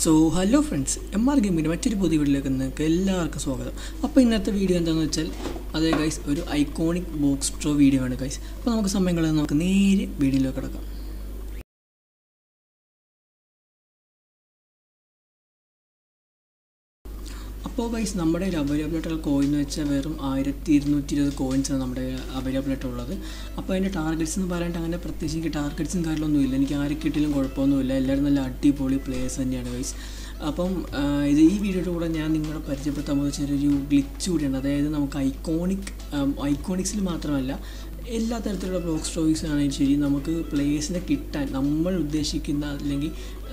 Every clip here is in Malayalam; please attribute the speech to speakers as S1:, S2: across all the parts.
S1: so hello friends M R ഗെയിമിൻ്റെ മറ്റൊരു പുതിയ വീഡിയോയിലേക്ക് നിങ്ങൾക്ക് എല്ലാവർക്കും സ്വാഗതം അപ്പോൾ ഇന്നത്തെ വീഡിയോ എന്താണെന്ന് വെച്ചാൽ അതേ ഗൈസ് ഒരു ഐക്കോണിക് ബോക്സ് ട്രോ വീഡിയോ ആണ് ഗൈസ് അപ്പോൾ നമുക്ക് സമയം കളയാതെ നമുക്ക് നേരെ വീഡിയോയിലേക്ക് കിടക്കാം അപ്പോൾ ഗൈസ് നമ്മുടെ കയ്യിൽ അവൈലബിൾ ആയിട്ടുള്ള കോയിൻ എന്ന് വെച്ചാൽ വെറും ആയിരത്തി ഇരുന്നൂറ്റി ഇരുപത് കോയിൻസാണ് നമ്മുടെ അവൈലബിൾ ആയിട്ടുള്ളത് അപ്പോൾ അതിൻ്റെ ടാർഗറ്റ്സ് എന്ന് പറയാനായിട്ട് അങ്ങനെ പ്രത്യേകിച്ച് എനിക്ക് ടാർഗറ്റ്സും കാര്യങ്ങളൊന്നുമില്ല എനിക്ക് ആരെ കിട്ടിയാലും കുഴപ്പമൊന്നുമില്ല എല്ലാവരും നല്ല അടിപൊളി പ്ലേയേഴ്സ് തന്നെയാണ് ഗൈസ് അപ്പം ആ, ഇത് ഈ വീഡിയോയുടെ കൂടെ ഞാൻ നിങ്ങളെ പരിചയപ്പെടുത്താൻ പോകുന്ന ചെറിയൊരു ഗ്ലിച്ച് കൂടിയാണ് അതായത് നമുക്ക് ഐക്കോണിക് ഐക്കോണിക്സിൽ മാത്രമല്ല എല്ലാ തരത്തിലുള്ള ബ്ലോക്ക് സ്റ്റോറീസ് ആണെങ്കിലും ശരി നമുക്ക് പ്ലേയേഴ്സിനെ കിട്ടാൻ നമ്മൾ ഉദ്ദേശിക്കുന്ന അല്ലെങ്കിൽ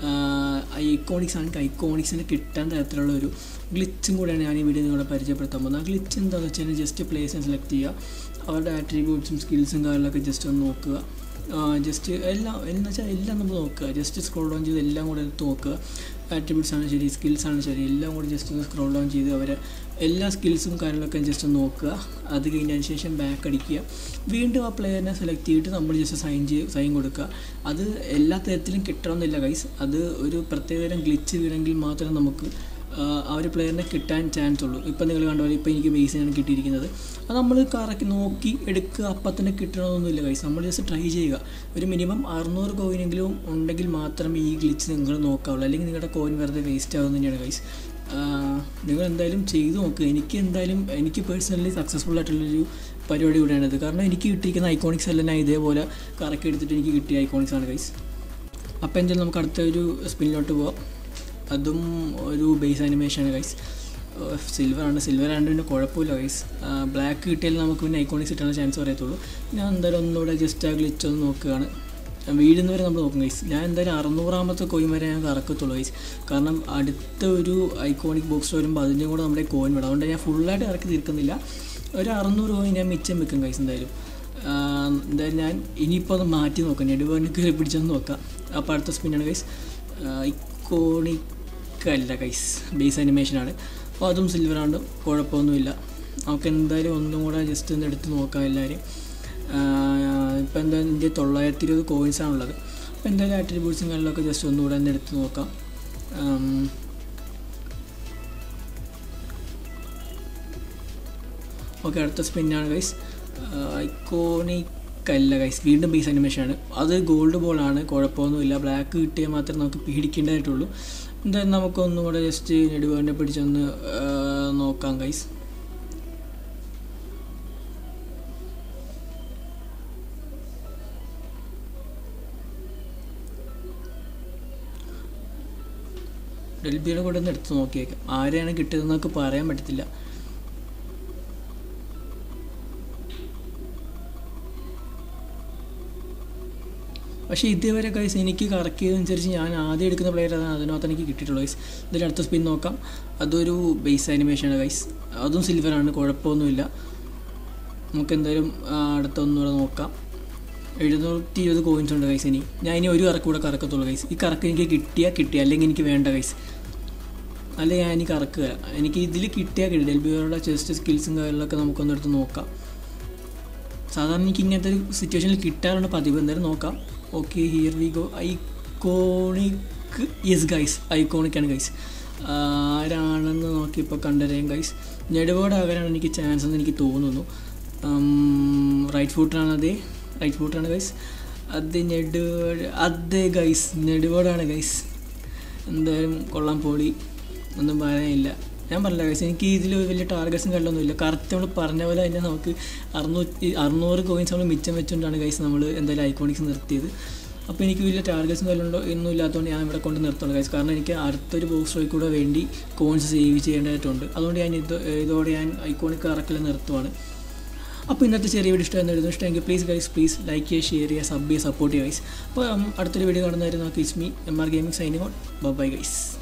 S1: ഐക്കോണിക്സ് ആണെങ്കിൽ ഐക്കോണിക്സിനെ കിട്ടാൻ തരത്തിലുള്ള ഒരു ഗ്ലിച്ചും കൂടെയാണ് ഞാൻ ഈ വീഡിയോ നിങ്ങളെ പരിചയപ്പെടുത്താൻ പോകുന്നത് ആ ഗ്ലിച്ച് എന്താണെന്ന് വെച്ചാൽ ജസ്റ്റ് പ്ലേയേഴ്സിനെ സെലക്ട് ചെയ്യുക അവരുടെ ആട്രിബ്യൂട്ട്സും സ്കിൽസും കാര്യങ്ങളൊക്കെ ജസ്റ്റ് ഒന്ന് നോക്കുക ജസ്റ്റ് എല്ലാം എന്ന് വെച്ചാൽ എല്ലാം നമ്മൾ നോക്കുക ജസ്റ്റ് സ്ക്രോൾ ഡൗൺ ചെയ്ത് എല്ലാം കൂടെ എടുത്ത് നോക്കുക ആട്രിബ്യൂട്ട്സ് ആണ് ശരി സ്കിൽസ് ആണ് ശരി എല്ലാം കൂടി ജസ്റ്റ് ഒന്ന് സ്ക്രോൾ ഡൗൺ ചെയ്ത് അവരെ എല്ലാ സ്കിൽസും കാര്യങ്ങളൊക്കെ ജസ്റ്റ് ഒന്ന് നോക്കുക അത് കഴിഞ്ഞതിന് ശേഷം ബാക്ക് അടിക്കുക വീണ്ടും ആ പ്ലെയറിനെ സെലക്ട് ചെയ്തിട്ട് നമ്മൾ ജസ്റ്റ് സൈൻ ചെയ്ത് സൈൻ കൊടുക്കുക അത് എല്ലാ തരത്തിലും കിട്ടണമെന്നില്ല ഗൈസ് അത് ഒരു പ്രത്യേകതരം ഗ്ലിച്ച് വീണെങ്കിൽ മാത്രമേ നമുക്ക് ആ ഒരു പ്ലെയറിനെ കിട്ടാൻ ചാൻസ് ഉള്ളൂ ഇപ്പം നിങ്ങൾ കണ്ട പോലെ ഇപ്പോൾ എനിക്ക് ബേസിനാണ് കിട്ടിയിരിക്കുന്നത് അത് നമ്മൾ കറക്കി നോക്കി എടുക്കുക അപ്പം തന്നെ കിട്ടണമെന്നൊന്നുമില്ല കൈസ് നമ്മൾ ജസ്റ്റ് ട്രൈ ചെയ്യുക ഒരു മിനിമം അറുന്നൂറ് കോയിനെങ്കിലും ഉണ്ടെങ്കിൽ മാത്രമേ ഈ ഗ്ലിച്ച് നിങ്ങൾ നോക്കാവുള്ളൂ അല്ലെങ്കിൽ നിങ്ങളുടെ കോയിൻ വെറുതെ വേസ്റ്റ് ആകുന്ന തന്നെയാണ് കൈസ് നിങ്ങൾ എന്തായാലും ചെയ്തു നോക്കുക എനിക്ക് എന്തായാലും എനിക്ക് പേഴ്സണലി സക്സസ്ഫുൾ ആയിട്ടുള്ളൊരു പരിപാടി കൂടെയാണിത് കാരണം എനിക്ക് കിട്ടിയിരിക്കുന്ന ഐക്കോണിക്സ് എല്ലാം ഞാൻ ഇതേപോലെ കറക്കി എടുത്തിട്ട് എനിക്ക് കിട്ടിയ ഐക്കോണിക്സ് ആണ് കൈസ് അപ്പോൾ എന്തായാലും നമുക്ക് അടുത്ത ഒരു സ്പിന്നിലോട്ട് പോവാം അതും ഒരു ബേസ് അനിമേഷനാണ് ഗൈസ് സിൽവർ ആണ് സിൽവർ ആണ്ട് പിന്നെ കുഴപ്പമില്ല ഗൈസ് ബ്ലാക്ക് കിട്ടിയാൽ നമുക്ക് പിന്നെ ഐക്കോണിക്സ് കിട്ടാൻ ചാൻസ് പറയത്തുള്ളൂ ഞാൻ എന്തായാലും ഒന്നുകൂടെ ജസ്റ്റ് ആ ഗ്ലിച്ച് ഒന്ന് നോക്കുകയാണ് വീഴുന്നവരെ നമ്മൾ നോക്കും ഗൈസ് ഞാൻ എന്തായാലും അറുന്നൂറാമത്തെ കോയിൻ വരെ ഞാൻ കറക്കത്തുള്ളൂ ഗൈസ് കാരണം അടുത്ത ഒരു ഐക്കോണിക് ബോക്സ് വരുമ്പോൾ അതിൻ്റെ കൂടെ നമ്മുടെ കോയിൻ വേണം അതുകൊണ്ട് ഞാൻ ഫുള്ളായിട്ട് ഇറക്കി തീർക്കുന്നില്ല ഒരു അറുന്നൂറ് കോയിൻ ഞാൻ മിച്ചം വെക്കും ഗൈസ് എന്തായാലും എന്തായാലും ഞാൻ ഇനിയിപ്പോൾ അത് മാറ്റി നോക്കാം നെടുവേണിന് കയറി പിടിച്ചൊന്ന് നോക്കാം അപ്പോൾ അടുത്ത സ്പിന്നാണ് ഗൈസ് ഐക്കോണിക് അല്ല ഗൈസ് ബേസ് അനിമേഷനാണ് അപ്പോൾ അതും സിൽവറാണ് കുഴപ്പമൊന്നുമില്ല നമുക്ക് എന്തായാലും ഒന്നും കൂടെ ജസ്റ്റ് ഒന്ന് എടുത്ത് നോക്കാം എല്ലാവരും ഇപ്പോൾ എന്തായാലും ഇന്ത്യ തൊള്ളായിരത്തി ഇരുപത് കോയിൻസ് ആണുള്ളത് അപ്പോൾ എന്തായാലും ആട്രിബ്യൂട്ട്സും കാര്യങ്ങളൊക്കെ ജസ്റ്റ് ഒന്നുകൂടെ ഒന്ന് എടുത്ത് നോക്കാം ഓക്കെ അടുത്ത സ്പിന്നാണ് ഗൈസ് ഐക്കോണിക് അല്ല ഗൈസ് വീണ്ടും ബേസ് അനിമേഷനാണ് അത് ഗോൾഡ് ബോളാണ് കുഴപ്പമൊന്നുമില്ല ബ്ലാക്ക് കിട്ടിയാൽ മാത്രമേ നമുക്ക് പേടിക്കേണ്ടതായിട്ടുള്ളൂ എന്തായാലും നമുക്കൊന്നും കൂടെ ജസ്റ്റ് നെടുവേണ്ട പിടിച്ചൊന്ന് ആ, നോക്കാം ഗൈസ് ഡെൽബിയുടെ കൂടെ ഒന്ന് എടുത്ത് നോക്കിയേക്കാം ആരെയാണ് കിട്ടിയതെന്നൊക്കെ പറയാൻ പറ്റത്തില്ല പക്ഷേ ഇതേവരെ ഗൈസ് എനിക്ക് കറക്കിയതനുസരിച്ച് ഞാൻ ആദ്യം എടുക്കുന്ന പ്ലെയർ അതാണ് അതിനകത്ത് എനിക്ക് കിട്ടിയിട്ടുള്ളൂ ഗൈസ് ഇതിൽ അടുത്ത സ്പിൻ നോക്കാം അതൊരു ബേസ് ആനിമേഷനാണ് ഗൈസ് അതും സിൽവറാണ് കുഴപ്പമൊന്നുമില്ല നമുക്ക് എന്തായാലും ആ, അടുത്ത ഒന്നുകൂടെ നോക്കാം എഴുന്നൂറ്റി ഇരുപത് കോയിൻസ് ഉണ്ട് ഗൈസ് ഇനി ഞാൻ ഇനി ഒരു കറക്ക് കൂടെ കറക്കത്തുള്ളൂ ഗൈസ് ഈ കറക്ക് എനിക്ക് കിട്ടിയാൽ കിട്ടി അല്ലെങ്കിൽ എനിക്ക് വേണ്ട ഗൈസ് അല്ലെ ഞാൻ ഇനി കറക്കുക എനിക്ക് ഇതിൽ കിട്ടിയാൽ കിട്ടി ഡെൽബിയോയുടെ ചെസ്റ്റ് സ്കിൽസും കാര്യങ്ങളൊക്കെ നമുക്കൊന്ന് എടുത്ത് നോക്കാം സാധാരണ എനിക്ക് ഇങ്ങനത്തെ ഒരു സിറ്റുവേഷനിൽ കിട്ടാറുണ്ട് പതിവ് എന്തായാലും നോക്കാം okay here we go iconic yes guys iconic ആണ് ഗൈസ് ആരാണെന്ന് നോക്കി ഇപ്പോൾ കണ്ടറിയാം ഗൈസ് നെടുപോട് ആകാനാണ് എനിക്ക് ചാൻസ് എന്ന് എനിക്ക് തോന്നുന്നു റൈറ്റ് ഫൂട്ടറാണ് അതേ റൈറ്റ് ഫൂട്ടറാണ് ഗൈസ് അത് നെടുവോട് അതേ ഗൈസ് നെടുവോടാണ് ഗൈസ് എന്തായാലും കൊള്ളാൻ പോളി ഒന്നും പറയാനില്ല ഞാൻ പറഞ്ഞില്ല ഗൈസ് എനിക്ക് ഇതിൽ വലിയ ടാർഗറ്റ്സും കണ്ടൊന്നുമില്ല കറക്റ്റ് നമ്മൾ പറഞ്ഞ പോലെ തന്നെ നമുക്ക് അറുന്നൂറ്റി അറുന്നൂറ് കോയിൻസ് നമ്മൾ മിച്ചം വെച്ചുകൊണ്ടാണ് ഗൈസ് നമ്മൾ എന്തായാലും ഐക്കോണിക്സ് നിർത്തിയത് അപ്പോൾ എനിക്ക് വലിയ ടാർഗറ്റ്സും കാര്യമുണ്ടോ ഒന്നും ഇല്ലാത്തതുകൊണ്ട് ഞാൻ ഇവിടെ കൊണ്ട് നിർത്തുള്ളൂ ഗൈസ് കാരണം എനിക്ക് അടുത്തൊരു ബോക്സ് റോയിൽ കൂടെ വേണ്ടി കോയിൻസ് സേവ് ചെയ്യേണ്ടതായിട്ടുണ്ട് അതുകൊണ്ട് ഞാൻ ഇത് ഇതോടെ ഞാൻ ഐക്കോണിക് കറക്കിൽ നിർത്തുവാണ് അപ്പോൾ ഇന്നത്തെ ചെറിയ വീഡിയോ ഇഷ്ടമായിരുന്നു ഇഷ്ടമെങ്കിൽ പ്ലീസ് ഗൈസ് പ്ലീസ് ലൈക്ക് ചെയ്യുക ഷെയർ ചെയ്യുക സബ് ചെയ്യുക സപ്പോർട്ട് ചെയ്യുക ഗൈസ് അപ്പോൾ ഉം, അടുത്തൊരു വീഡിയോ കാണുന്നതായിരുന്നു നമുക്ക് ഇസ്മി M R gaming signing on bye guys